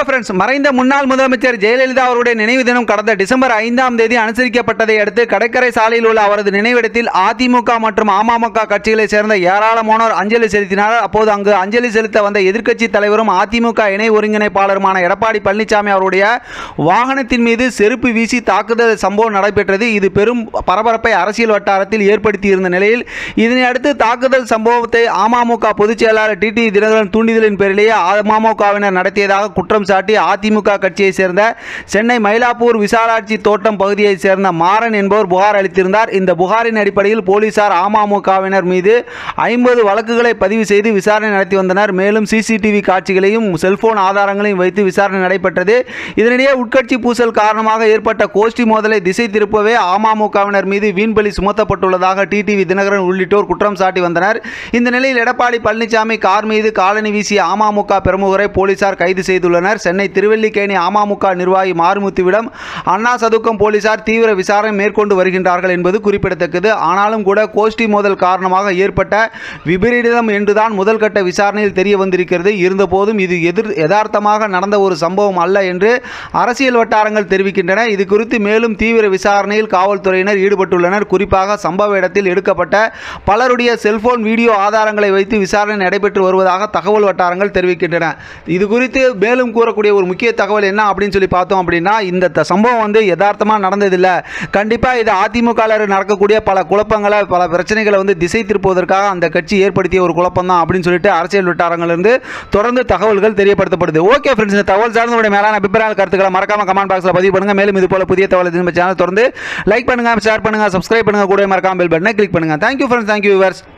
friends மறைந்த முன்னாள் முதலமைச்சர் ஜெயலலிதா அவருடைய நினைவு தினம் கடந்த டிசம்பர் ஐந்தாம் தேதி அனுசரிக்கப்பட்டதை அடுத்து கடற்கரை சாலையில் உள்ள அவரது நினைவிடத்தில் அதிமுக மற்றும் அமமுக கட்சிகளை சேர்ந்த ஏராளமானோர் அஞ்சலி செலுத்தினார் அப்போது அங்கு அஞ்சலி செலுத்த வந்த எதிர்க்கட்சி தலைவரும் அதிமுக இணை ஒருங்கிணைப்பாளருமான எடப்பாடி பழனிசாமி அவருடைய வாகனத்தின் மீது செருப்பு வீசி தாக்குதல் சம்பவம் நடைபெற்றது இது பெரும் பரபரப்பை அரசியல் வட்டாரத்தில் ஏற்படுத்தியிருந்த நிலையில் இதனை அடுத்து தாக்குதல் சம்பவத்தை அமமுக பொதுச் செயலாளர் டிடி தினகரன் தூண்டுதலின் பேரிலேயே அமமுகவினர் நடத்தியதாக குற்றம் சாட்டி அதிமுக கட்சியைச் சேர்ந்த சென்னை மயிலாப்பூர் விசாலாட்சி தோட்டம் பகுதியைச் சேர்ந்த மாறன் என்பவர் புகார் அளித்திருந்தார் இந்த புகாரின் அடிப்படையில் போலீசார் அமமுகவினர் மீது ஐம்பது வழக்குகளை பதிவு செய்து விசாரணை நடத்தி வந்தனர் மேலும் சிசிடிவி காட்சிகளையும் செல்போன் ஆதாரங்களையும் வைத்து விசாரணை நடைபெற்றது இதனிடையே உட்கட்சி பூசல் காரணமாக ஏற்பட்ட கோஷ்டி மோதலை திசை திருப்பவே அமமுகவினர் மீது வீண்பலி சுமத்தப்பட்டுள்ளதாக டிடிவி தினகரன் உள்ளிட்டோர் குற்றம் சாட்டி வந்தனர் இந்த நிலையில் எடப்பாடி பழனிசாமி கார் மீது காலணி வீசிய அமமுக பிரமுகரை போலீசார் கைது செய்துள்ளனர் சென்னை திருவல்லிக்கேணி அமமுக நிர்வாகி மாரிமுத்துவிடம் அண்ணா சதுக்கம் போலீசார் தீவிர விசாரணை மேற்கொண்டு வருகின்றார்கள் என்பது குறிப்பிடத்தக்கது ஆனாலும் கூட கோஷ்டி மோதல் காரணமாக ஏற்பட்ட விபரீதம் என்றுதான் முதல் கட்ட விசாரணையில் தெரிய வந்திருக்கிறது இருந்தபோதும் இது எதிர் யதார்த்தமாக நடந்த ஒரு சம்பவம் அல்ல என்று அரசியல் வட்டாரங்கள் தெரிவிக்கின்றன இது குறித்து மேலும் தீவிர விசாரணையில் காவல்துறையினர் ஈடுபட்டுள்ளனர் குறிப்பாக சம்பவ இடத்தில் எடுக்கப்பட்ட பலருடைய செல்போன் வீடியோ ஆதாரங்களை வைத்து விசாரணை நடைபெற்று வருவதாக தகவல் வட்டாரங்கள் தெரிவிக்கின்றன இது குறித்து மேலும் கூறக்கூடிய ஒரு முக்கிய தகவல் என்ன அப்படின்னு சொல்லி பார்த்தோம் அப்படின்னா இந்த த- சம்பவம் வந்து யதார்த்தமாக நடந்ததில்லை கண்டிப்பாக இது அதிமுகவில் நடக்கக்கூடிய பல குழப்பங்களை பல பிரச்சனைகளை வந்து திசை திருப்புவதற்காக அந்த கட்சி ஏற்படுத்திய ஒரு குழப்பம் தான் அப்படின்னு சொல்லிட்டு அரசியல் வட்டாரங்களிலிருந்து தொடர்ந்து தகவல்கள் தெரியப்படுத்தப்படுது ஓகே ஃப்ரெண்ட்ஸ் இந்த தகவல் சார்ந்த உங்களுடைய மேலான அபிப்பிராய கருத்துக்களை மறக்காம கமெண்ட் பாக்ஸில் பதிவு பண்ணுங்க மேலும் இது போல புதிய தகவல் நம்ம சேனல் தொடர்ந்து லைக் பண்ணுங்க ஷேர் பண்ணுங்க சப்ஸ்கிரைப் பண்ணுங்க கூட மறக்காம பெல் பட்டனை கிளிக் பண்ணுங்க தேங்க்யூ ஃப்ரெண்ட்ஸ் தேங்க்யூ விவர்ஸ்